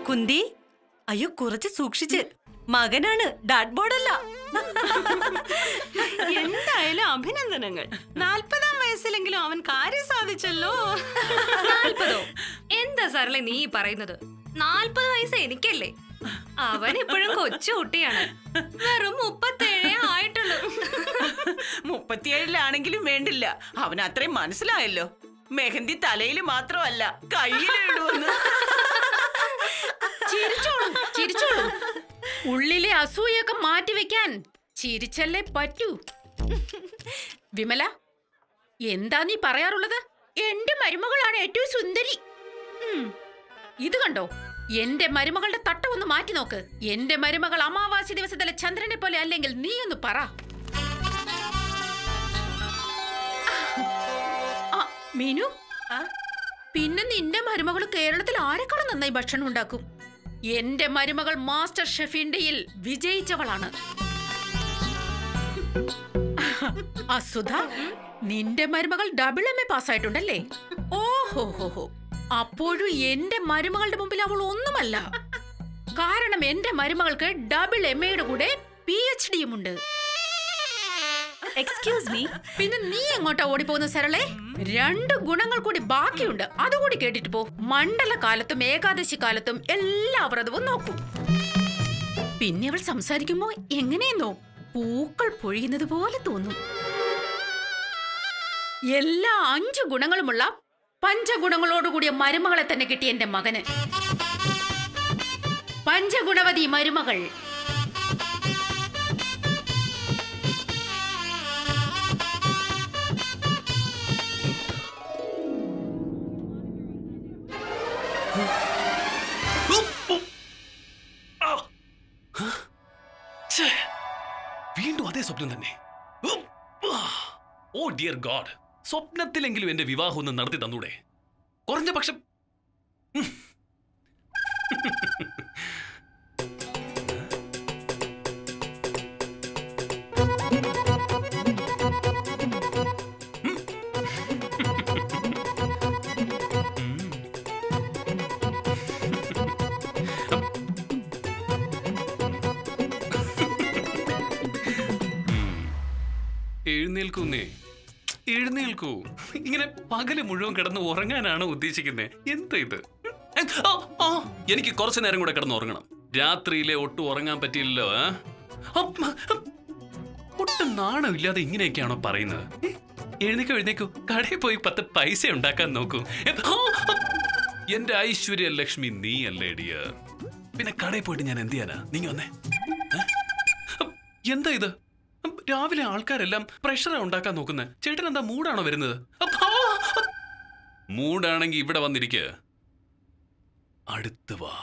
കുന്തി അയ്യോ കുറച്ച് സൂക്ഷിച്ച് മകനാണ് ഡാഡ് ബോർഡല്ല എന്തായാലും അഭിനന്ദനങ്ങൾ നാൽപ്പതാം വയസ്സിലെങ്കിലും അവൻ കാര്യം സാധിച്ചല്ലോ നാൽപ്പതോ എന്താ സാറല്ലേ നീ ഈ പറയുന്നത് നാൽപ്പത് വയസ്സ് എനിക്കല്ലേ അവൻ ഇപ്പോഴും കൊച്ചു കുട്ടിയാണ് വെറും മുപ്പത്തേഴേ ആയിട്ടുള്ളൂ മുപ്പത്തിയേഴിലാണെങ്കിലും വേണ്ടില്ല അവന് അത്രയും മനസ്സിലായല്ലോ മെഹന്തി തലയിൽ മാത്രമല്ല കയ്യിലിടുമെന്ന് ചിരിച്ചോളൂ ചിരിച്ചോളൂ ഉള്ളിലെ അസൂയൊക്കെ മാറ്റിവെക്കാൻ ചിരിച്ചല്ലേ പറ്റൂ വിമല എന്താ നീ പറയാറുള്ളത് എന്റെ മരുമകളാണ് ഏറ്റവും സുന്ദരി ഉം. ഇത് കണ്ടോ എന്റെ മരുമകളുടെ തട്ട ഒന്ന് മാറ്റി നോക്ക് എന്റെ മരുമകൾ അമാവാസി ദിവസത്തിലെ ചന്ദ്രനെ പോലെ അല്ലെങ്കിൽ നീ ഒന്ന് പറ ആ, മീനു പിന്നെ നിന്റെ മരുമകൾ കേരളത്തിൽ ആരെക്കാളും നന്നായി ഭക്ഷണം ഉണ്ടാക്കും എന്റെ മരുമകൾ മാസ്റ്റർ ഷെഫ് ഇന്ത്യയിൽ വിജയിച്ചവളാണ് അസുധ നിന്റെ മരുമകൾ ഡബിൾ എം എ പാസ്സായിട്ടുണ്ടല്ലേ ഓഹോ ഹോ ഹോ അപ്പോഴും എന്റെ മരുമകളുടെ മുമ്പിൽ അവൾ ഒന്നുമല്ല കാരണം എന്റെ മരുമകൾക്ക് ഡബിൾ എം എയുടെ കൂടെ പി എച്ച് ഡിയും ഉണ്ട് എക്സ്ക്യൂസ് മീ പിന്നെ നീ എങ്ങോട്ടാ ഓടിപ്പോകുന്ന സരളെ രണ്ട് ഗുണങ്ങൾ കൂടി ബാക്കിയുണ്ട് അതുകൂടി കേട്ടിട്ട് പോ മണ്ഡലകാലത്തും ഏകാദശി കാലത്തും എല്ലാ വ്രതവും നോക്കൂ പിന്നെ അവൾ സംസാരിക്കുമ്പോ എങ്ങനെയെന്നോ പൂക്കൾ പൊഴിയുന്നത് പോലെ തോന്നും എല്ലാ അഞ്ചു ഗുണങ്ങളുമുള്ള പഞ്ചഗുണങ്ങളോടുകൂടിയ മരുമകളെ തന്നെ കിട്ടിയ എന്റെ മകന് പഞ്ചഗുണവതി മരുമകൾ ഛേ, വീണ്ടും അതേ സ്വപ്നം തന്നെ ഉം, ആ. ഓ ഡിയർ ഗോഡ് സ്വപ്നത്തിലെങ്കിലും എന്റെ വിവാഹം ഒന്ന് നടത്തി തന്നൂടെ കുറഞ്ഞ പക്ഷം ഉം. എഴുന്നേൽക്കുന്നേ എഴുന്നേൽക്കൂ ഇങ്ങനെ പകല് മുഴുവൻ കിടന്ന് ഉറങ്ങാനാണ് ഉദ്ദേശിക്കുന്നത് എന്താ ഇത് ആ, ആ, എനിക്ക് കുറച്ചു നേരം കൂടെ കിടന്ന് ഉറങ്ങണം രാത്രിയിലെ ഒട്ടും ഉറങ്ങാൻ പറ്റിയില്ലല്ലോ ആ? അപ്പ, അപ്പ, ഒട്ടും നാണമില്ലാതെ ഇങ്ങനെയൊക്കെയാണോ പറയുന്നത് ഏ, എഴുന്നേക്കൂ എഴുന്നേക്കൂ കടയിൽ പോയി പത്ത് പൈസ ഉണ്ടാക്കാൻ നോക്കൂ ഏ, ആ, ആ, എന്റെ ഐശ്വര്യ ലക്ഷ്മി നീ അല്ലേ ഡിയർ പിന്നെ കടയിൽ പോയിട്ട് ഞാൻ എന്ത് ചെയ്യാനാ നീ വന്നേ ഏ? അപ്പ്, എന്താ ഇത് അപ്പ്, രാവിലെ ആൾക്കാരെല്ലാം പ്രഷറാ ഉണ്ടാക്കാൻ നോക്കുന്നത് ചേട്ടൻ എന്താ മൂടാണോ വരുന്നത് അപ്പ്, ആ, അപ്പ്. മൂടാണെങ്കി ഇവിടെ വന്നിരിക്ക അടുത്ത് വാ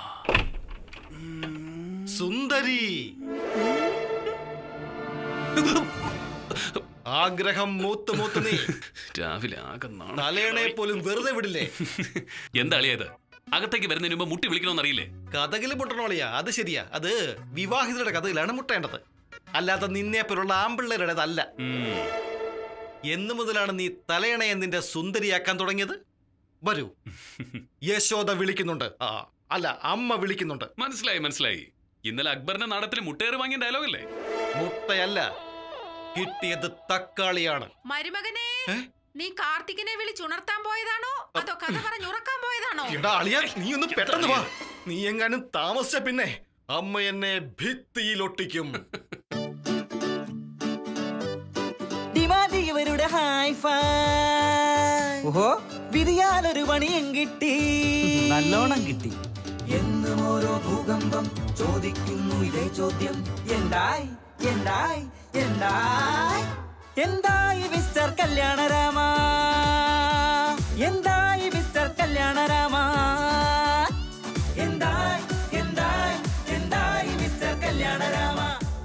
സുന്ദരി ആഗ്രഹം മൂത്ത് മൂത്ത് നീ രാവിലെ ആകെ നാണം. തലേണയെ പോലും വെറുതെ വിടില്ലേ എന്താ അളിയത് അകത്തേക്ക് വരുന്നതിന് മുമ്പ് മുട്ടി വിളിക്കണമെന്നറിയില്ലേ കഥകില് മുട്ടണോളിയാ അത് ശരിയാ അത് വിവാഹിതരുടെ കഥയിലാണ് മുട്ടേണ്ടത് അല്ലാതെ നിന്നെ പോലുള്ള ആമ്പിള്ളേരുടേതല്ല ഉം. എന്നു മുതലാണ് നീ തലയണയെ നിന്റെ സുന്ദരിയാക്കാൻ തുടങ്ങിയത് വരൂ യശോദ വിളിക്കുന്നുണ്ട് ആ അല്ല അമ്മ വിളിക്കുന്നുണ്ട് മനസ്സിലായി മനസ്സിലായി ഇന്നലെ അക്ബറിന്റെ നാടത്തിൽ മുട്ടേറ് വാങ്ങിയ ഡയലോഗല്ലേ മുട്ടയല്ല കിട്ടിയത് തക്കാളിയാണ് മരുമകനെ ഏ? നീ കാർത്തികിനെ വിളിച്ചുണർത്താൻ പോയതാണോ അതോ കഥ പറഞ്ഞുറക്കാൻ പോയതാണോ എടാ അളിയ നീ ഒന്ന് പെട്ടെന്ന് വാ നീ എങ്ങാനും താമസിച്ച പിന്നെ അമ്മ എന്നെ ഭിത്തിയിലൊട്ടിക്കും ഡിമാൻഡ് ഇവരുടെ ഹായ് ഫൈ ഓഹോ വിരിയാലൊരു പണിയും കിട്ടി നല്ലോണം കിട്ടി എന്നും ഓരോ ഭൂകമ്പം ചോദിക്കുന്നു ഇതേ ചോദ്യം എന്തായി എന്തായി എന്തായി എന്തായി മിസ്റ്റർ കല്യാണരാമ എന്തായി മിസ്റ്റർ കല്യാണരാമ എന്തായി എന്തായി എന്തായി മിസ്റ്റർ കല്യാണരാമ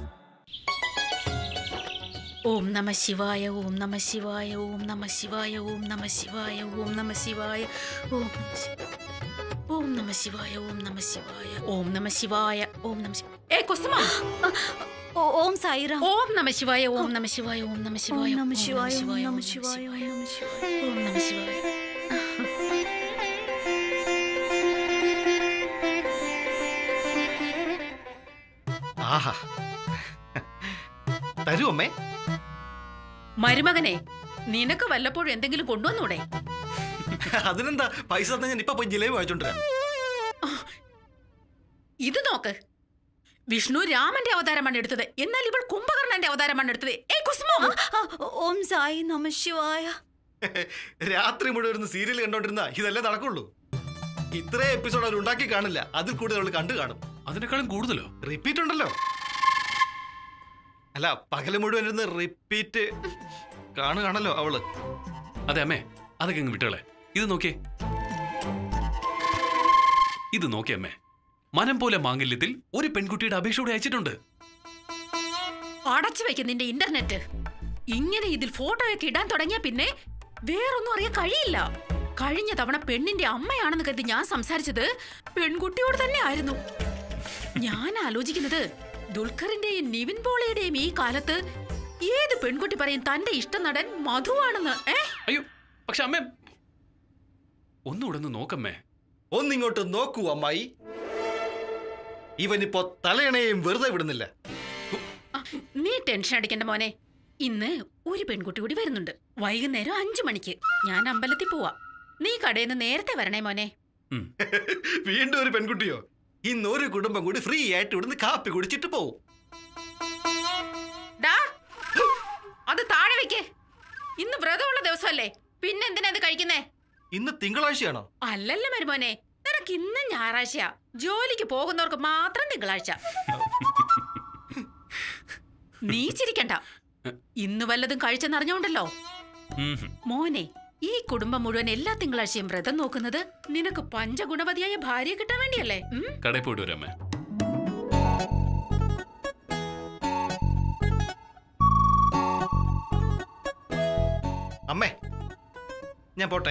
ഓം നമ ശിവായ ഓം നമ ശിവായ ഓം നമ ശിവായ ഓം നമ ശിവായ ഓം നമ ശിവായ ഓം നമ ശിവായ ഓം നമ ശിവായ ഓം നമ ശിവായ ഓം നമ ശിവായ ഓം നമ ശിവായ ഏ കുസുമ ഓ- ഓം സായിറാം ഓം നമ ശിവായ ഓം നമ ശിവായ ഓം നമ ശിവായ ഓം നമ ശിവായ, ഓം ഓം നമ നമ ശിവായ, ശിവായ ഓം നമ ശിവായ. ഓം നമ ശിവായ ആഹാ തരൂ അമ്മേ മരുമകനെ നിനക്ക് വല്ലപ്പോഴും എന്തെങ്കിലും കൊണ്ടുവന്നൂടെ അതിനെന്താ പൈസ തന്നെ ഞാൻ ഇപ്പൊ പോയി ജിലേബി വാങ്ങിച്ചോണ്ടിരാം ഇത് നോക്ക് വിഷ്ണു രാമന്റെ അവതാരമാണ് എടുത്തത് എന്നാൽ ഇവൾ കുംഭകർണന്റെ അവതാരമാണ് എടുത്തത് ഏ കുസുമോ ഓം സായി നമ ശിവായ രാത്രി മുഴുവൻ ഇരുന്ന് സീരിയൽ കണ്ടോണ്ടിരുന്ന ഇതല്ലേ നടക്കുള്ളൂ ഇത്രയും എപ്പിസോഡ് അവർ ഉണ്ടാക്കി കാണില്ല അതിൽ കൂടുതൽ അവൾ കണ്ടു കാണും അതിനേക്കാളും കൂടുതലോ റിപ്പീറ്റ് ഉണ്ടല്ലോ അല്ല പകല് മുഴുവൻ ഇരുന്ന് റിപ്പീറ്റ് കാണുകയാണല്ലോ അവള് അതെ അമ്മേ അതൊക്കെ അങ്ങ് വിട്ടോളെ ഇത് നോക്കിയേ ഇത് നോക്കിയേ അമ്മേ മനം പോലെ മാംഗല്യത്തിൽ ഒരു പെൺകുട്ടിയുടെ അപേക്ഷ കൂടി അയച്ചിട്ടുണ്ട് അടച്ചു വെക്ക നിന്റെ ഇന്റർനെറ്റ് ഇങ്ങനെ ഇതിൽ ഫോട്ടോയൊക്കെ ഇടാൻ തുടങ്ങിയ പിന്നെ വേറൊന്നും അറിയാൻ കഴിയില്ല കഴിഞ്ഞ തവണ പെണ്ണിന്റെ അമ്മയാണെന്ന് കരുതി ഞാൻ സംസാരിച്ചത് പെൺകുട്ടിയോട് തന്നെ ആയിരുന്നു ഞാൻ ആലോചിക്കുന്നത് ദുൽഖറിന്റെയും നിവിൻ പോളിയുടെയും ഈ കാലത്ത് ഏത് പെൺകുട്ടി പറയും തന്റെ ഇഷ്ട നടൻ മധുവാണെന്ന് ഏ അയ്യോ പക്ഷെ അമ്മേ ഒന്നുകൂടെ ഒന്ന് നോക്കമ്മേ ഒന്നിങ്ങോട്ട് നോക്കൂ അമ്മായി ഇവനിപ്പോ തലയണയും വെറുതെ വിടുന്നില്ല ആ, നീ ടെൻഷൻ അടിക്കണ്ട മോനെ ഇന്ന് ഒരു പെൺകുട്ടി കൂടി വരുന്നുണ്ട് വൈകുന്നേരം അഞ്ചു മണിക്ക് ഞാൻ അമ്പലത്തിൽ പോവാ നീ കടയിൽ നിന്ന് നേരത്തെ വരണേ മോനെ ഉം. വീണ്ടും ഒരു പെൺകുട്ടിയോ ഇന്ന് ഒരു കുടുംബം കൂടി ഫ്രീ ആയിട്ട് ഇവിടുന്ന് കാപ്പി കുടിച്ചിട്ട് പോവും ഡാ അത് താഴെ വെക്കേ ഇന്ന് വ്രതമുള്ള ദിവസമല്ലേ പിന്നെ എന്തിനാ ഇത് കഴിക്കുന്നേ ഇന്ന് തിങ്കളാഴ്ചയാണോ അല്ലല്ല മരുമോനെ നിനക്ക് ഇന്ന് ഞായറാഴ്ചയാ ജോലിക്ക് പോകുന്നവർക്ക് മാത്രം തിങ്കളാഴ്ച നീ ചിരിക്കണ്ട ഇന്ന് വല്ലതും കഴിച്ചെന്നറിഞ്ഞോണ്ടല്ലോ ഉം ഹും. മോനെ ഈ കുടുംബം മുഴുവൻ എല്ലാ തിങ്കളാഴ്ചയും വ്രതം നോക്കുന്നത് നിനക്ക് പഞ്ചഗുണവതിയായ ഭാര്യയെ കിട്ടാൻ വേണ്ടിയല്ലേ ഉം? കടയിൽ പോയിട്ട് വരാം അമ്മേ അമ്മേ ഞാൻ പോട്ടെ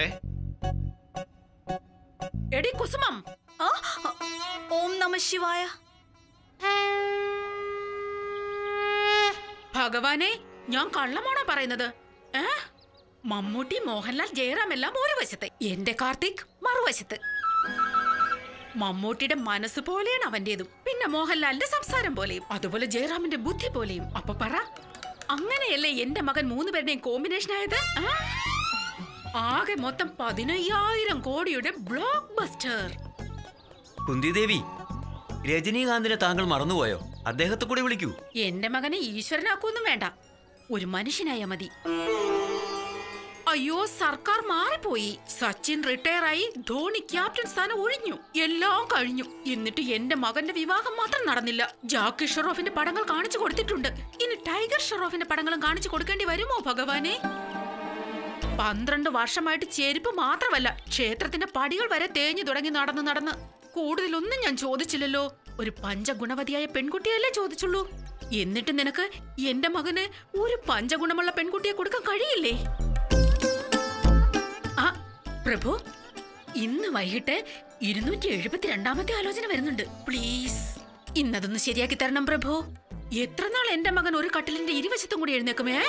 എടി കുസുമം ആ, ഓം നമ ശിവായ ഭഗവാനെ ഞാൻ കള്ളമാണോ പറയുന്നത് ഏ മമ്മൂട്ടി മോഹൻലാൽ ജയറാം എല്ലാം ഒരു വശത്ത് എന്റെ കാർത്തിക് മറുവശത്ത് മമ്മൂട്ടിയുടെ മനസ്സ് പോലെയാണ് അവന്റേതും പിന്നെ മോഹൻലാലിന്റെ സംസാരം പോലെയും അതുപോലെ ജയറാമിന്റെ ബുദ്ധി പോലെയും അപ്പൊ പറ അങ്ങനെയല്ലേ എന്റെ മകൻ മൂന്ന് പേരുടെയും കോമ്പിനേഷൻ ആയത് ആ? ആകെ മൊത്തം പതിനയ്യായിരം കോടിയുടെ ബ്ലോക്ക് ബസ്റ്റർ കുന്തിദേവി രജനീകാന്തിനെ താങ്കൾ മറന്നുപോയോ അദ്ദേഹത്തെ കൂടി വിളിക്കൂ എന്റെ മകനെ ഈശ്വരനാക്കൊന്നും വേണ്ട ഒരു മനുഷ്യനായ മതി അയ്യോ സർക്കാർ മാറിപ്പോയി സച്ചിൻ റിട്ടയർ ആയി ധോണി ക്യാപ്റ്റൻ സ്ഥാനം ഒഴിഞ്ഞു എല്ലാം കഴിഞ്ഞു എന്നിട്ട് എന്റെ മകന്റെ വിവാഹം മാത്രം നടന്നില്ല ജാക്കി ഷെറോഫിന്റെ പടങ്ങൾ കാണിച്ചു കൊടുത്തിട്ടുണ്ട് ഇനി ടൈഗർ ഷെറോഫിന്റെ പടങ്ങളും കാണിച്ചു കൊടുക്കേണ്ടി വരുമോ ഭഗവാനെ പന്ത്രണ്ട് വർഷമായിട്ട് ചെരുപ്പ് മാത്രമല്ല ക്ഷേത്രത്തിന്റെ പടികൾ വരെ തേഞ്ഞു തുടങ്ങി നടന്ന് നടന്ന് കൂടുതലൊന്നും ഞാൻ ചോദിച്ചില്ലല്ലോ ഒരു പഞ്ചഗുണവതിയായ പെൺകുട്ടിയല്ലേ ചോദിച്ചുള്ളൂ എന്നിട്ട് നിനക്ക് എന്റെ മകന് ഒരു പഞ്ചഗുണമുള്ള പെൺകുട്ടിയെ കൊടുക്കാൻ കഴിയില്ലേ ആ പ്രഭു ഇന്ന് വൈകിട്ട് ഇരുന്നൂറ്റി എഴുപത്തിരണ്ടാമത്തെ ആലോചന വരുന്നുണ്ട് പ്ലീസ് ഇന്നതൊന്ന് ശരിയാക്കി തരണം പ്രഭു എത്ര നാൾ എന്റെ മകൻ ഒരു കട്ടിലിന്റെ ഇരുവശത്തും കൂടി എഴുന്നേക്കുമേ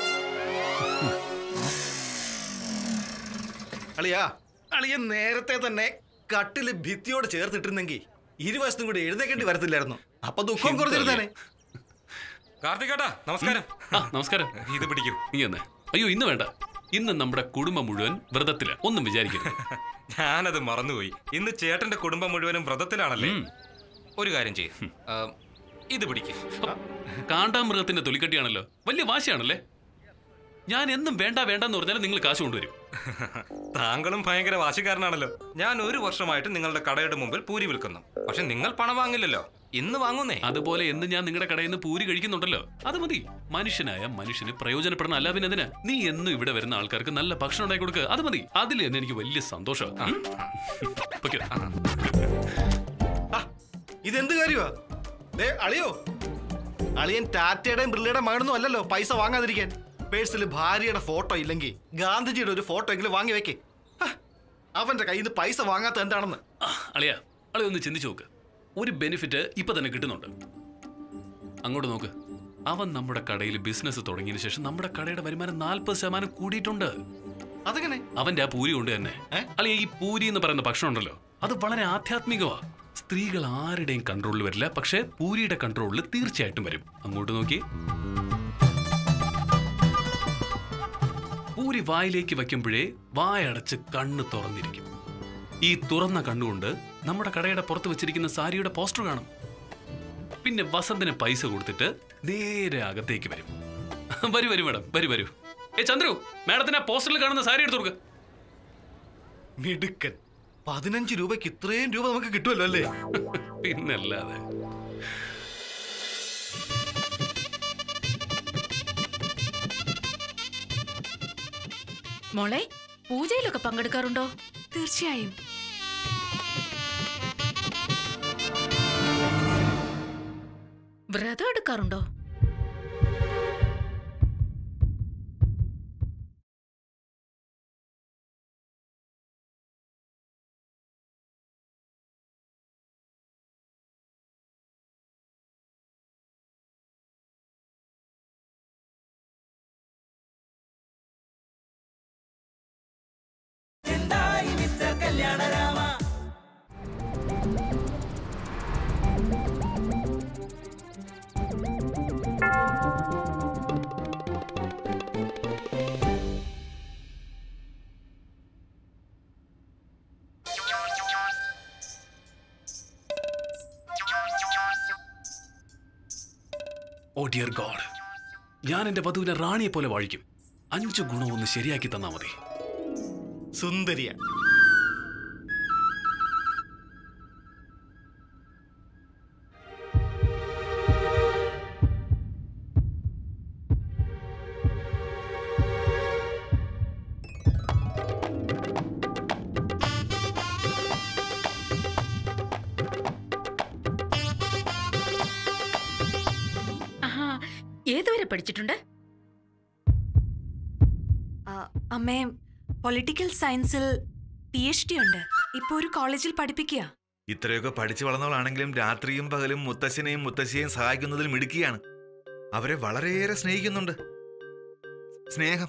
അളിയാ അളിയൻ നേരത്തെ തന്നെ കട്ടില് ഭിത്തിയോട് ചേർത്തിട്ടിരുന്നെങ്കിൽ ഇരുവശത്തും കൂടി എഴുന്നേക്കേണ്ടി വരത്തില്ലായിരുന്നു അപ്പൊ ദുഃഖം കുറഞ്ഞിരുന്നേനെ കാർത്തികേട്ടാ നമസ്കാരം ആ നമസ്കാരം ഇത് പിടിക്കൂ നീ തന്നെ അയ്യോ ഇന്ന് വേണ്ട ഇന്ന് നമ്മുടെ കുടുംബം മുഴുവൻ വ്രതത്തില് ഒന്നും വിചാരിക്കരുത് ഞാനത് മറന്നുപോയി ഇന്ന് ചേട്ടന്റെ കുടുംബം മുഴുവനും വ്രതത്തിലാണല്ലേ ഉം. ഒരു കാര്യം ചെയ്യും ഇത് പിടിക്കും കാണ്ടാമൃഗത്തിന്റെ തൊലിക്കട്ടിയാണല്ലോ വലിയ വാശിയാണല്ലേ ഞാൻ എന്നും വേണ്ട വേണ്ടെന്ന് പറഞ്ഞാൽ നിങ്ങൾ കാശ് കൊണ്ടുവരും താങ്കളും ഭയങ്കര വാശിക്കാരനാണല്ലോ ഞാൻ ഒരു വർഷമായിട്ട് നിങ്ങളുടെ കടയുടെ മുമ്പിൽ പൂരി വിൽക്കുന്നു പക്ഷെ നിങ്ങൾ പണം വാങ്ങില്ലല്ലോ ഇന്ന് വാങ്ങുന്നേ അതുപോലെ എന്ന് ഞാൻ നിങ്ങളുടെ കടയിൽ നിന്ന് പൂരി കഴിക്കുന്നുണ്ടല്ലോ അത് മതി മനുഷ്യനായ മനുഷ്യന് പ്രയോജനപ്പെടണം അല്ല പിന്നെ എന്തിനാ നീ എന്നും ഇവിടെ വരുന്ന ആൾക്കാർക്ക് നല്ല ഭക്ഷണം ഉണ്ടാക്കി കൊടുക്കുക അത് മതി അതിൽ തന്നെ എനിക്ക് വലിയ സന്തോഷം ആ, ഇതെന്ത് കാര്യമാ ദേ അളിയോ അളിയൻ ടാറ്റയുടെയും ബിർളയുടെയും മകനൊന്നും അല്ലല്ലോ പൈസ വാങ്ങാതിരിക്കാൻ പേഴ്സിൽ ഭാര്യയുടെ ഫോട്ടോ ഇല്ലെങ്കിൽ ഗാന്ധിജിയുടെ ഒരു ഫോട്ടോ എങ്കിലും വാങ്ങി വെക്കേ ഹ, അവന്റെ കയ്യിൽ നിന്ന് പൈസ വാങ്ങാത്ത എന്താണെന്ന് അളിയാ അളിയ ഒന്ന് ചിന്തിച്ചു നോക്ക് ഒരു ബെനിഫിറ്റ് ഇപ്പൊ തന്നെ കിട്ടുന്നുണ്ട് അങ്ങോട്ട് നോക്ക് അവൻ നമ്മുടെ കടയിൽ ബിസിനസ് തുടങ്ങിയതിനു ശേഷം നമ്മുടെ കടയുടെ വരുമാനം നാൽപ്പത് ശതമാനം കൂടിയിട്ടുണ്ട് അതെങ്ങനെ അവന്റെ ആ പൂരി കൊണ്ട് തന്നെ ഏ? അളിയ ഈ പൂരി എന്ന് പറയുന്ന ഭക്ഷണം ഉണ്ടല്ലോ അത് വളരെ ആധ്യാത്മികമാ സ്ത്രീകൾ ആരുടെയും കൺട്രോളിൽ വരില്ല പക്ഷെ പൂരിയുടെ കൺട്രോളിൽ തീർച്ചയായിട്ടും വരും അങ്ങോട്ട് നോക്കി പൂരി വായിലേക്ക് വയ്ക്കുമ്പോഴേ വായടച്ച് കണ്ണ് തുറന്നിരിക്കും ഈ തുറന്ന കണ്ണുകൊണ്ട് നമ്മുടെ കടയുടെ പുറത്ത് വെച്ചിരിക്കുന്ന സാരിയുടെ പോസ്റ്റർ കാണും പിന്നെ വസന്തിന് പൈസ കൊടുത്തിട്ട് നേരെ അകത്തേക്ക് വരും വരൂ വരൂ മാഡം വരൂ വരൂ ഏ ചന്ദ്രു മാഡത്തിന് ആ പോസ്റ്ററിൽ കാണുന്ന സാരി എടുത്തു കൊടുക്ക മിടുക്കൻ പതിനഞ്ച് രൂപയ്ക്ക് ഇത്രയും രൂപ നമുക്ക് കിട്ടുമല്ലോ അല്ലേ പിന്നല്ലാതെ മോളെ പൂജയിലൊക്കെ പങ്കെടുക്കാറുണ്ടോ തീർച്ചയായും വ്രതം എടുക്കാറുണ്ടോ എന്തായി mister Kalyanarama oh dear god ഞാൻ എന്റെ വധുവിനെ റാണിയെ പോലെ വാഴിക്കും അഞ്ചു ഗുണം ഒന്ന് ശരിയാക്കി തന്നാ മതി സുന്ദരിയ ആഹാ ഏതുവരെ പഠിച്ചിട്ടുണ്ട് ആ, അമ്മേ പൊളിറ്റിക്കൽ സയൻസിൽ പി എച്ച് ഡി ഉണ്ട് ഇപ്പൊ ഒരു കോളേജിൽ പഠിപ്പിക്കുക ഇത്രയൊക്കെ പഠിച്ചു വളർന്നവളാണെങ്കിലും രാത്രിയും പകലും മുത്തശ്ശനെയും മുത്തശ്ശിയെയും സഹായിക്കുന്നതിൽ മിടുക്കിയാണ് അവരെ വളരെയേറെ സ്നേഹിക്കുന്നുണ്ട് സ്നേഹം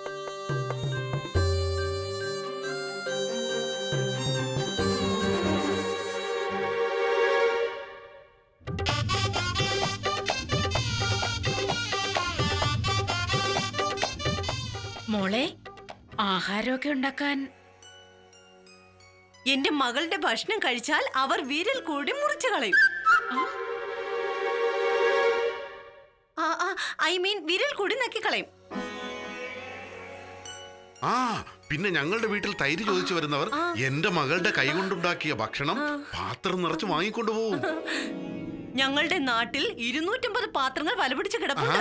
മോളെ ആഹാരമൊക്കെ ഉണ്ടാക്കാൻ എന്റെ മകളുടെ ഭക്ഷണം കഴിച്ചാൽ അവർ വിരൽ കൂടി മുറിച്ചു കളയും ഐ മീൻ വിരൽ കൂടി നക്കി കളയും ആ പിന്നെ ഞങ്ങളുടെ വീട്ടിൽ തൈര് ചോദിച്ചു വരുന്നവർ എന്റെ മകളുടെ കൈകൊണ്ടുണ്ടാക്കിയ ഭക്ഷണം പാത്രം നിറച്ച് വാങ്ങിക്കൊണ്ടുപോകും ഞങ്ങളുടെ നാട്ടിൽ ഇരുന്നൂറ്റമ്പത് പാത്രങ്ങൾ വലപിടിച്ച് ആ കിടപ്പുണ്ട്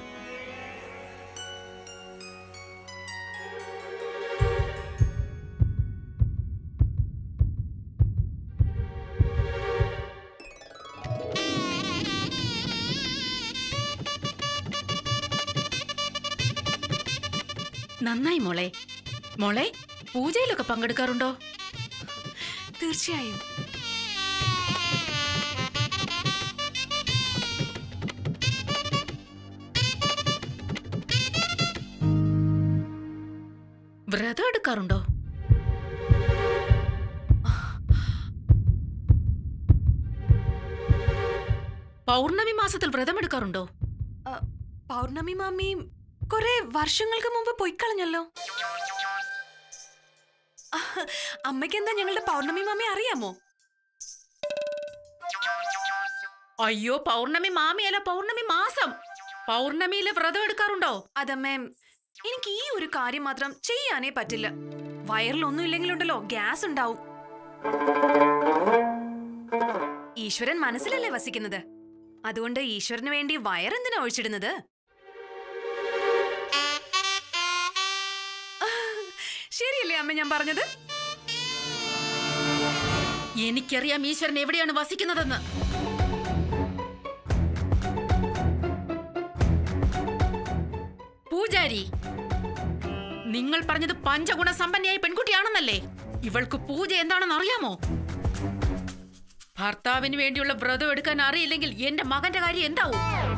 നന്നായി മോളെ മോളെ പൂജയിലൊക്കെ പങ്കെടുക്കാറുണ്ടോ തീർച്ചയായും വ്രതം എടുക്കാറുണ്ടോ പൗർണമി മാസത്തിൽ വ്രതം എടുക്കാറുണ്ടോ ആ, പൗർണമി മാമി കുറെ വർഷങ്ങൾക്ക് മുമ്പ് പൊയ്ക്കളഞ്ഞല്ലോ അമ്മയ്ക്ക് എന്താ ഞങ്ങളുടെ പൗർണമി മാമി അറിയാമോ അയ്യോ പൗർണമി മാമിയല്ല പൗർണമി മാസം പൗർണമിയിലെ വ്രതം എടുക്കാറുണ്ടോ അതമ്മേ എനിക്ക് ഈ ഒരു കാര്യം മാത്രം ചെയ്യാനേ പറ്റില്ല വയറിലൊന്നും ഇല്ലെങ്കിലുണ്ടല്ലോ ഗ്യാസ് ഉണ്ടാവും ഈശ്വരൻ മനസ്സിലല്ലേ വസിക്കുന്നത് അതുകൊണ്ട് ഈശ്വരന് വേണ്ടി വയറെന്തിനാ ഒഴിച്ചിടുന്നത് ശരിയല്ലേ അമ്മ ഞാൻ പറഞ്ഞത് എനിക്കറിയാം ഈശ്വരൻ എവിടെയാണ് വസിക്കുന്നതെന്ന് പൂജാരി നിങ്ങൾ പറഞ്ഞത് പഞ്ചഗുണ സമ്പന്നയായ പെൺകുട്ടിയാണെന്നല്ലേ ഇവൾക്ക് പൂജ എന്താണെന്ന് അറിയാമോ ഭർത്താവിന് വേണ്ടിയുള്ള വ്രതം എടുക്കാൻ അറിയില്ലെങ്കിൽ എന്റെ മകന്റെ കാര്യം എന്താവും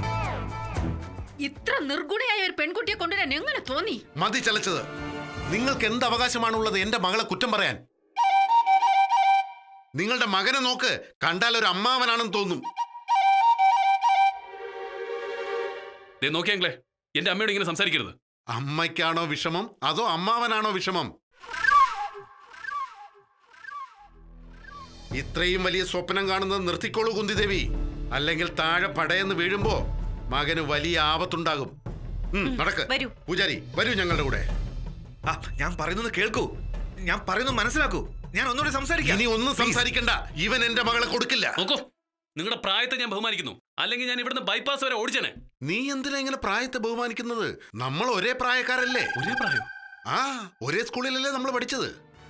ഇത്ര നിർഗുണയായ ഒരു പെൺകുട്ടിയെ കൊണ്ടുവരാൻ എങ്ങനെ തോന്നി മതി ചലച്ചത് നിങ്ങൾക്ക് എന്ത് അവകാശമാണുള്ളത് എന്റെ മകളെ കുറ്റം പറയാൻ നിങ്ങളുടെ മകനെ നോക്ക് കണ്ടാൽ ഒരു അമ്മാവനാണെന്ന് തോന്നും ദേ നോക്കിയാങ്ങളെ എന്റെ അമ്മയോട് ഇങ്ങനെ സംസാരിക്കരുത് അമ്മയ്ക്കാണോ വിഷമം അതോ അമ്മാവനാണോ വിഷമം ഇത്രയും വലിയ സ്വപ്നം കാണുന്നത് നിർത്തിക്കോളൂ കുന്തിദേവി അല്ലെങ്കിൽ താഴെ പടയെന്ന് വീഴുമ്പോ മകന് വലിയ ആപത്തുണ്ടാകും ഉം, നടക്ക് വരൂ. പൂജാരി വരൂ ഞങ്ങളുടെ കൂടെ ആ ഞാൻ പറയുന്നത് കേൾക്കൂ ഞാൻ പറയുന്നത് മനസ്സിലാക്കൂ ഞാൻ ഒന്നുകൂടി സംസാരിക്കാം ഇനി ഒന്നും സംസാരിക്കണ്ട ഇവൻ എന്റെ മകളെ കൊടുക്കില്ല നോക്കൂ നിങ്ങളുടെ പ്രായത്തെ ഞാൻ ബഹുമാനിക്കുന്നു അല്ലെങ്കിൽ ഞാൻ ഇവിടുന്ന് ബൈപ്പാസ് വരെ ഓടിച്ചേനെ നീ എന്തിനാ ഇങ്ങനെ പ്രായത്തെ ബഹുമാനിക്കുന്നത് നമ്മൾ ഒരേ പ്രായക്കാരല്ലേ ഒരേ പ്രായം ആ ഒരേ സ്കൂളിലല്ലേ നമ്മൾ പഠിച്ചത്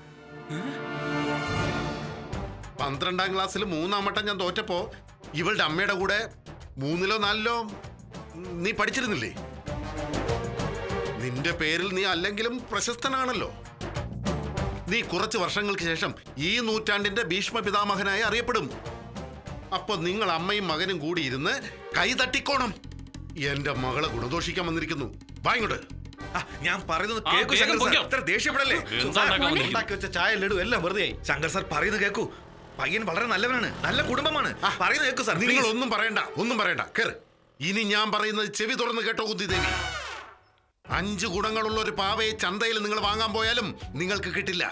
പന്ത്രണ്ടാം ക്ലാസ്സിൽ മൂന്നാം വട്ടം ഞാൻ തോറ്റപ്പോ ഇവളുടെ അമ്മയുടെ കൂടെ മൂന്നിലോ നാലിലോ നീ പഠിച്ചിരുന്നില്ലേ നിന്റെ പേരിൽ നീ അല്ലെങ്കിലും പ്രശസ്തനാണല്ലോ നീ കുറച്ച് വർഷങ്ങൾക്ക് ശേഷം ഈ നൂറ്റാണ്ടിന്റെ ഭീഷ്മ പിതാമഹനായി അറിയപ്പെടും അപ്പൊ നിങ്ങൾ അമ്മയും മകനും കൂടി ഇരുന്ന് കൈ തട്ടിക്കോണം എന്റെ മകളെ ഗുണദോഷിക്കാൻ വന്നിരിക്കുന്നു വായിങ്ങോട്ട് ആ, ഞാൻ പറയുന്നത് ആ, കേൾക്കൂ വേഗം ശങ്കർ സാർ പൊയ്ക്കോ. ഇത്ര ദേഷ്യപ്പെടല്ലേ എന്താ സാർ, ഉണ്ടാക്കാൻ വന്നിരിക്കുന്നത്? ഉണ്ടാക്കി വെച്ച ചായ ലഡു എല്ലാം വെറുതെ ശങ്കർ സാർ പറയുന്നത് കേൾക്കൂ പയ്യൻ വളരെ നല്ലവനാണ് നല്ല കുടുംബമാണ് പറയുന്നത് കേൾക്കൂ സാർ നിങ്ങൾ please. ഒന്നും പറയണ്ട ഒന്നും പറയണ്ട കേറ് ഇനി ഞാൻ പറയുന്നത് ചെവി തുറന്ന് കേട്ടോ കുന്തിദേവി അഞ്ച് ഗുണങ്ങളുള്ള ഒരു പാവയെ ചന്തയിൽ നിങ്ങൾ വാങ്ങാൻ പോയാലും നിങ്ങൾക്ക് കിട്ടില്ല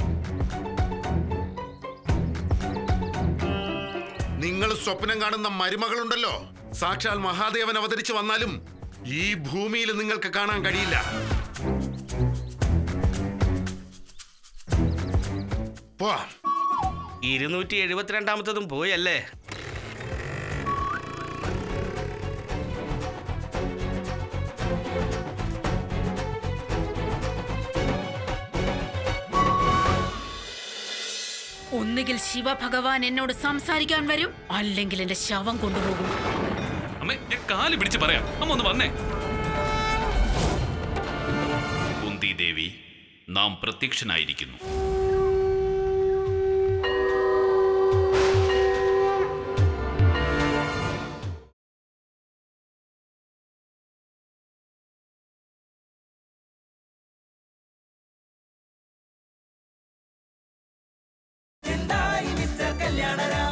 നിങ്ങൾ സ്വപ്നം കാണുന്ന മരുമകളുണ്ടല്ലോ സാക്ഷാൽ മഹാദേവൻ അവതരിച്ചു വന്നാലും ഈ ഭൂമിയിൽ നിങ്ങൾക്ക് കാണാൻ കഴിയില്ല പോവാം ഇരുന്നൂറ്റി എഴുപത്തിരണ്ടാമത്തതും പോയല്ലേ ഒന്നുകിൽ ശിവഭഗവാൻ എന്നോട് സംസാരിക്കാൻ വരും അല്ലെങ്കിൽ എന്റെ ശവം കൊണ്ടുപോകും അമ്മേ ഞാൻ കാല് പിടിച്ച് പറയാം അമ്മ ഒന്ന് വന്നേ കുന്തി ദേവി നാം പ്രത്യക്ഷനായിരിക്കുന്നു എന്തായി മിസ്റ്റർ കല്യാണരാമ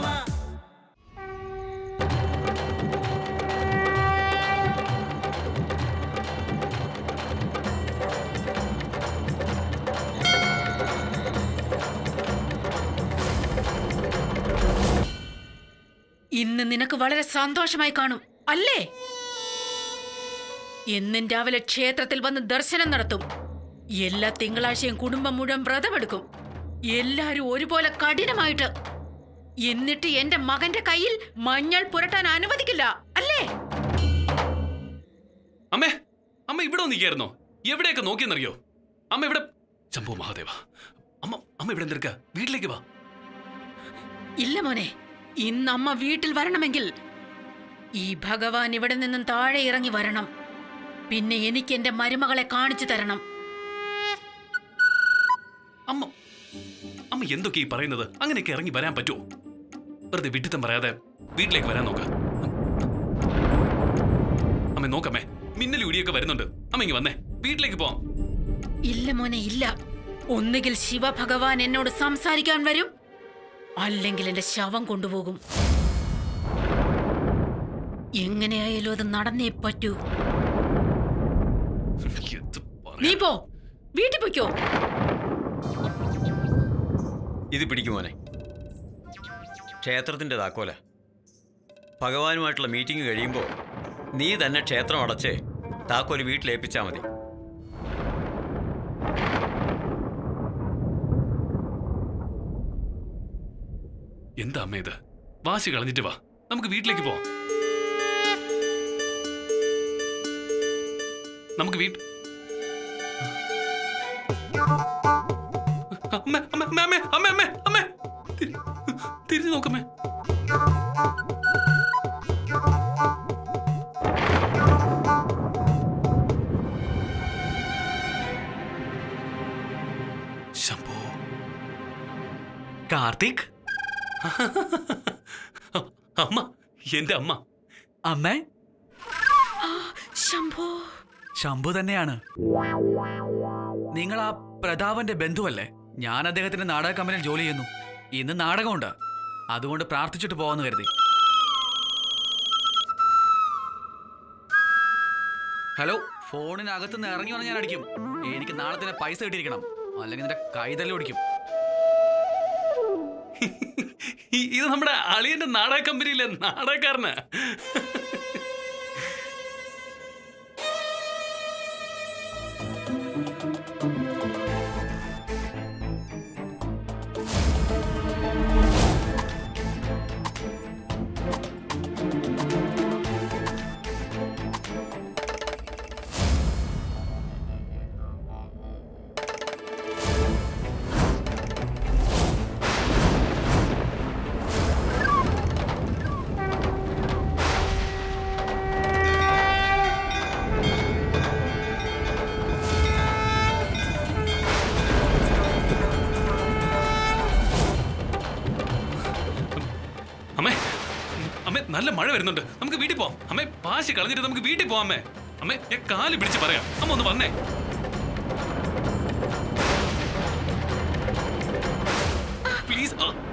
ഇന്ന് നിനക്ക് വളരെ സന്തോഷമായി കാണും അല്ലേ എന്നും രാവിലെ ക്ഷേത്രത്തിൽ വന്ന് ദർശനം നടത്തും എല്ലാ തിങ്കളാഴ്ചയും കുടുംബം മുഴുവൻ വ്രതമെടുക്കും എല്ലാരും ഒരുപോലെ കഠിനമായിട്ട് എന്നിട്ട് എന്റെ മകന്റെ കയ്യിൽ മഞ്ഞൾ പുരട്ടാൻ അനുവദിക്കില്ല അല്ലേ അമ്മേ അമ്മ ഇവിടെ നിൽക്കായിരുന്നോ എവിടെയൊക്കെ നോക്കിയെന്നറിയോ അമ്മ ഇവിടെ ശംഭു മഹാദേവ അമ്മ അമ്മ ഇവിടെ എന്തെടുക്ക വീട്ടിലേക്ക് വാ ഇല്ല മോനെ ഇന്ന് അമ്മ വീട്ടിൽ വരണമെങ്കിൽ ഈ ഭഗവാൻ ഇവിടെ നിന്നും താഴെ ഇറങ്ങി വരണം പിന്നെ എനിക്ക് എന്റെ മരുമകളെ കാണിച്ചു തരണം അമ്മ അമ്മ എന്തൊക്കെ ഈ പറയുന്നത് അങ്ങനെയൊക്കെ ഇറങ്ങി വരാൻ പറ്റുമോ വെറുതെ വിഡിത്തം പറയാതെ വീട്ടിലേക്ക് വരാൻ നോക്ക അമ്മ നോക്കമ്മേ മിന്നൽ ഇടിയൊക്കെ വരുന്നുണ്ട് അമ്മ ഇങ്ങ് വന്നേ വീട്ടിലേക്ക് പോവാം ഇല്ല മോനെ ഇല്ല ഒന്നുകിൽ ശിവഭഗവാൻ എന്നോട് സംസാരിക്കാൻ വരും അല്ലെങ്കിൽ എന്റെ ശവം കൊണ്ടുപോകും എങ്ങനെയായാലും അത് നടന്നേ പറ്റൂ എന്ത് നീ പോ വീട്ടിൽ പൊയ്ക്കോ ഇത് പിടിക്കും മോനെ ക്ഷേത്രത്തിന്റെ താക്കോല ഭഗവാനുമായിട്ടുള്ള മീറ്റിംഗ് കഴിയുമ്പോൾ നീ തന്നെ ക്ഷേത്രം അടച്ച് താക്കോല് വീട്ടിലേൽപ്പിച്ചാൽ മതി എന്താ അമ്മ ഇത് വാശി കളഞ്ഞിട്ട് വാ നമുക്ക് വീട്ടിലേക്ക് പോവാം നമുക്ക് വീട്ട് അമ്മ അമ്മ അമ്മ അമ്മ അമ്മ അമ്മ അമ്മ തിരി- തിരിഞ്ഞു നോക്കമ്മേ ശംഭു കാർത്തിക് അമ്മ എന്റെ അമ്മ അമ്മേ ശംഭോ ശംഭു തന്നെയാണ് നിങ്ങൾ ആ പ്രതാപന്റെ ബന്ധുവല്ലേ ഞാൻ അദ്ദേഹത്തിന്റെ നാടക കമ്പനിയിൽ ജോലി ചെയ്യുന്നു ഇന്ന് നാടകമുണ്ട് അതുകൊണ്ട് പ്രാർത്ഥിച്ചിട്ട് പോവാന്ന് കരുതി ഹലോ ഫോണിനകത്ത് നിന്ന് ഇറങ്ങി വന്ന് ഞാൻ അടിക്കും എനിക്ക് നാളെ തന്നെ പൈസ കിട്ടിയിരിക്കണം അല്ലെങ്കിൽ നിന്റെ കൈതല്ലി ഓടിക്കും ഈ- ഇത് നമ്മുടെ അളിയന്റെ നാടക കമ്പനിയിലെ നാടകക്കാരനാ അമ്മേ അമ്മേ നല്ല മഴ വരുന്നുണ്ട് നമുക്ക് വീട്ടിൽ പോവാം അമ്മേ പാശി കളഞ്ഞിട്ട് നമുക്ക് വീട്ടിൽ പോവാം അമ്മേ അമ്മേ ഞാൻ കാല് പിടിച്ച് പറയാം അമ്മ ഒന്ന് വന്നേ പ്ലീസ്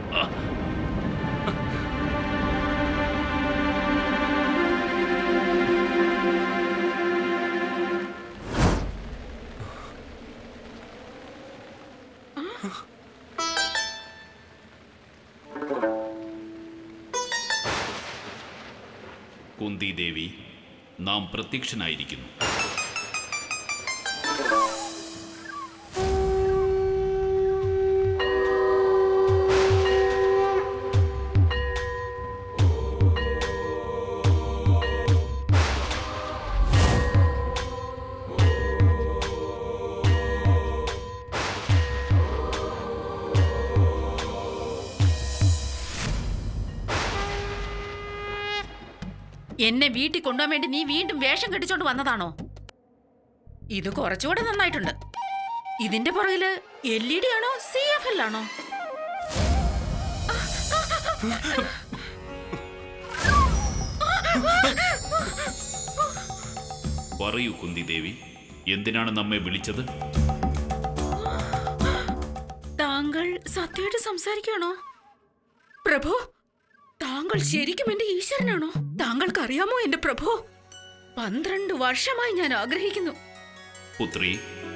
കുന്തി ദേവി നാം പ്രത്യക്ഷനായിരിക്കുന്നു എന്നെ വീട്ടിൽ കൊണ്ടുപോകാൻ വേണ്ടി നീ വീണ്ടും വേഷം കെട്ടിച്ചോണ്ട് വന്നതാണോ ഇത് കുറച്ചുകൂടെ നന്നായിട്ടുണ്ട് ഇതിന്റെ പുറകില് എൽ ഇ ഡി ആണോ സി എഫ് എൽ ആണോ പറയൂ കുന്തി ദേവി എന്തിനാണ് നമ്മെ വിളിച്ചത് താങ്കൾ സത്യമായിട്ട് സംസാരിക്കുകയാണോ പ്രഭു താങ്കൾ ശരിക്കും എന്റെ ഈശ്വരനാണോ താങ്കൾക്ക് അറിയാമോ എന്റെ പ്രഭു പന്ത്രണ്ട് വർഷമായി ഞാൻ ആഗ്രഹിക്കുന്നു പുത്രി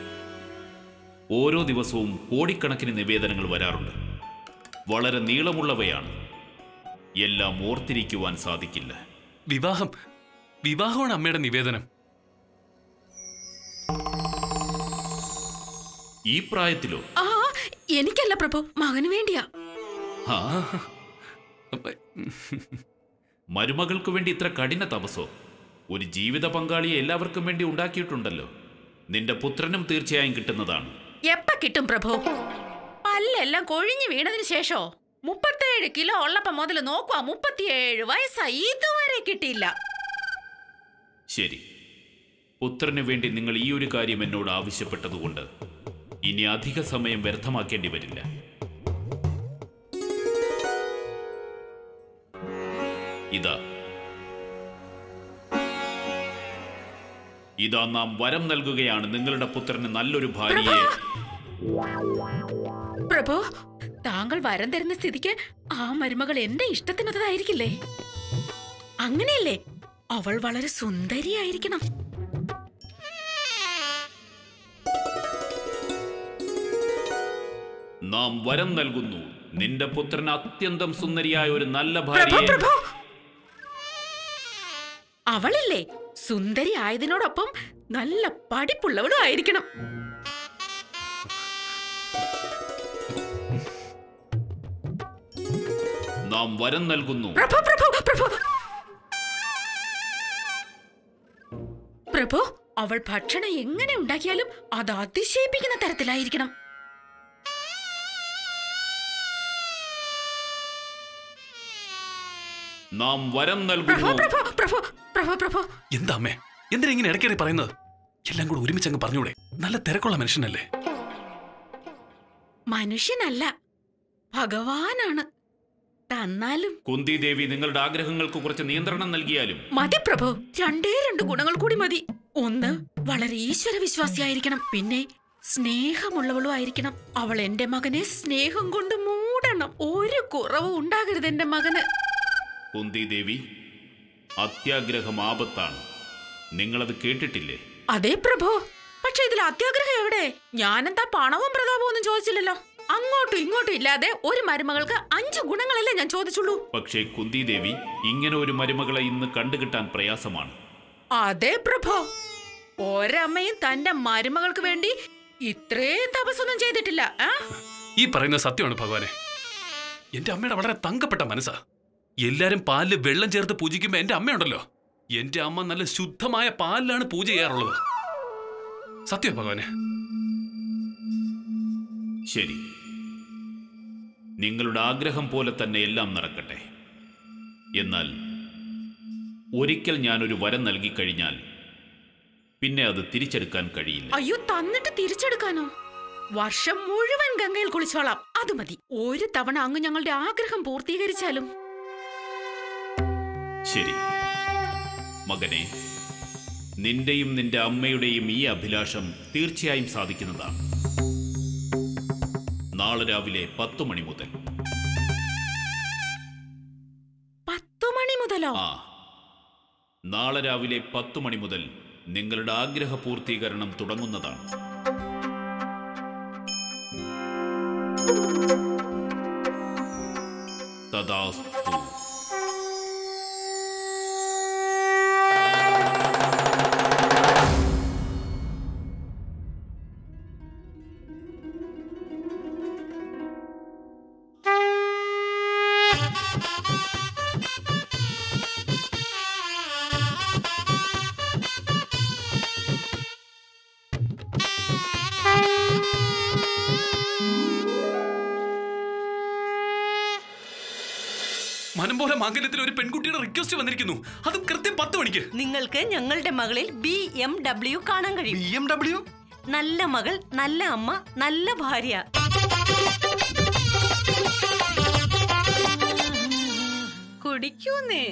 ഓരോ ദിവസവും കോടിക്കണക്കിന് നിവേദനങ്ങൾ വരാറുണ്ട് വളരെ നീളമുള്ളവയാണ് എല്ലാം ഓർത്തിരിക്കുവാൻ സാധിക്കില്ല വിവാഹം വിവാഹമാണ് അമ്മയുടെ നിവേദനം ഈ പ്രായത്തിലോ ആ എനിക്കല്ല പ്രഭു മകന് വേണ്ടിയാ ആ മരുമകൾക്ക് വേണ്ടി ഇത്ര കഠിന തപസോ ഒരു ജീവിത പങ്കാളിയെ എല്ലാവർക്കും വേണ്ടി ഉണ്ടാക്കിയിട്ടുണ്ടല്ലോ നിന്റെ പുത്രനും തീർച്ചയായും കിട്ടുന്നതാണ് എപ്പ കിട്ടും പ്രഭു പല്ലെല്ലാം കൊഴിഞ്ഞു വീണതിന് ശേഷോ മുപ്പത്തേഴ് കിലോ ഉള്ളപ്പം മുതൽ നോക്കുക മുപ്പത്തിയേഴ് വയസ്സായി ഇതുവരെ കിട്ടിയില്ല ശരി പുത്രന് വേണ്ടി നിങ്ങൾ ഈ ഒരു കാര്യം എന്നോട് ആവശ്യപ്പെട്ടതുകൊണ്ട് ഇനി അധിക സമയം വ്യർത്ഥമാക്കേണ്ടി വരില്ല ഇതാ ഇതാ നാം വരം നൽകുകയാണ് നിങ്ങളുടെ പുത്രന് നല്ലൊരു ഭാര്യയെ പ്രഭു താങ്കൾ വരം തരുന്ന സ്ഥിതിക്ക് ആ മരുമകൾ എന്റെ ഇഷ്ടത്തിനൊത്തതായിരിക്കില്ലേ അങ്ങനെയല്ലേ അവൾ വളരെ സുന്ദരിയായിരിക്കണം നാം വരം നൽകുന്നു നിന്റെ പുത്രന് അത്യന്തം സുന്ദരിയായ ഒരു നല്ല പ്രഭു ഭാര്യയെ പ്രഭു അവളില്ലേ സുന്ദരി ആയതിനോടൊപ്പം നല്ല പഠിപ്പുള്ളവളും ആയിരിക്കണം നാം വരം നൽകുന്നു പ്രഭു പ്രഭു പ്രഭു പ്രഭു അവൾ ഭക്ഷണം എങ്ങനെ ഉണ്ടാക്കിയാലും അത് അതിശയിപ്പിക്കുന്ന തരത്തിലായിരിക്കണം നാം വരം പ്രഭു നൽകുന്നു പ്രഭു പ്രഭു പ്രഭു പ്രഭു എന്താ അമ്മേ എന്തിനാ ഇങ്ങനെ ഇടയ്ക്കേറി പറയുന്നത് എല്ലാം കൂടെ ഒരുമിച്ച് അങ്ങ് പറഞ്ഞൂടെ നല്ല തിരക്കുള്ള മനുഷ്യനല്ലേ മനുഷ്യനല്ല ഭഗവാനാണ് തന്നാലും കുന്തി ദേവി നിങ്ങളുടെ ആഗ്രഹങ്ങൾക്ക് കുറച്ച് നിയന്ത്രണം നൽകിയാലും മതി പ്രഭു രണ്ടേ രണ്ട് ഗുണങ്ങൾ കൂടി മതി ഒന്ന് വളരെ ഈശ്വര വിശ്വാസിയായിരിക്കണം പിന്നെ സ്നേഹമുള്ളവളും ആയിരിക്കണം അവൾ എന്റെ മകനെ സ്നേഹം കൊണ്ട് മൂടണം കാരണം ഒരു കുറവും ഉണ്ടാകരുത് എന്റെ മകന് കുന്തി ദേവി അത്യാഗ്രഹം ആപത്താണ് നിങ്ങളത് കേട്ടിട്ടില്ലേ അതേ പ്രഭു പക്ഷെ ഇതിൽ അത്യാഗ്രഹം എവിടെ ഞാനെന്താ പണവും പ്രതാപവും ഒന്നും ചോദിച്ചില്ലല്ലോ അങ്ങോട്ടും ഇങ്ങോട്ടും ഇല്ലാതെ ഒരു മരുമകൾക്ക് അഞ്ച് ഗുണങ്ങളല്ലേ ഞാൻ ചോദിച്ചുള്ളൂ പക്ഷേ കുന്തി ദേവി ഇങ്ങനെ ഒരു മരുമകളെ ഇന്ന് കണ്ടുകിട്ടാൻ പ്രയാസമാണ് അതെ പ്രഭു ഒരമ്മയും തന്റെ മരുമകൾക്ക് വേണ്ടി ഇത്രയും തപസ്സൊന്നും ചെയ്തിട്ടില്ല ആ? ഈ പറയുന്ന സത്യമാണ് ഭഗവാനെ എന്റെ അമ്മയുടെ വളരെ തങ്കപ്പെട്ട മനസ്സാ എല്ലാരും പാലില് വെള്ളം ചേർത്ത് പൂജിക്കുമ്പോ എന്റെ അമ്മയുണ്ടല്ലോ എന്റെ അമ്മ നല്ല ശുദ്ധമായ പാലിലാണ് പൂജ ചെയ്യാറുള്ളത് സത്യം ഭഗവാനെ ശരി നിങ്ങളുടെ ആഗ്രഹം പോലെ തന്നെ എല്ലാം നടക്കട്ടെ എന്നാൽ ഒരിക്കൽ ഞാനൊരു വരം നൽകിക്കഴിഞ്ഞാൽ പിന്നെ അത് തിരിച്ചെടുക്കാൻ കഴിയില്ല അയ്യോ തന്നിട്ട് തിരിച്ചെടുക്കാനോ വർഷം മുഴുവൻ ഗംഗയിൽ കുളിച്ചോളാം അത് മതി ഒരു തവണ അങ്ങ് ഞങ്ങളുടെ ആഗ്രഹം പൂർത്തീകരിച്ചാലും ശരി മകനെ നിന്റെയും നിന്റെ അമ്മയുടെയും ഈ അഭിലാഷം തീർച്ചയായും സാധിക്കുന്നതാണ് നാളെ രാവിലെ പത്തു മണി മുതൽ പത്തു മണി മുതലോ ആ നാളെ രാവിലെ പത്തു മണി മുതൽ നിങ്ങളുടെ ആഗ്രഹ പൂർത്തീകരണം തുടങ്ങുന്നതാണ് തഥാസ്തു മനം പോലെ മാംഗല്യത്തിൽ ഒരു പെൺകുട്ടിയുടെ റിക്വസ്റ്റ് വന്നിരിക്കുന്നു അതും കൃത്യം പത്ത് മണിക്ക് നിങ്ങൾക്ക് ഞങ്ങളുടെ മകളിൽ ബി എം ഡബ്ല്യു കാണാൻ കഴിയും ബി എം ഡബ്ല്യു നല്ല മകൾ നല്ല അമ്മ നല്ല ഭാര്യ കുടിക്കൂന്നേ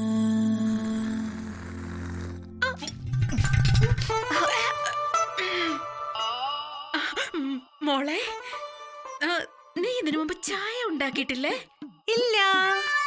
ഉം, മോളെ ആ, നീ ഇതിനു മുമ്പ് ചായ ഉണ്ടാക്കിയിട്ടില്ലേ ഇല്ല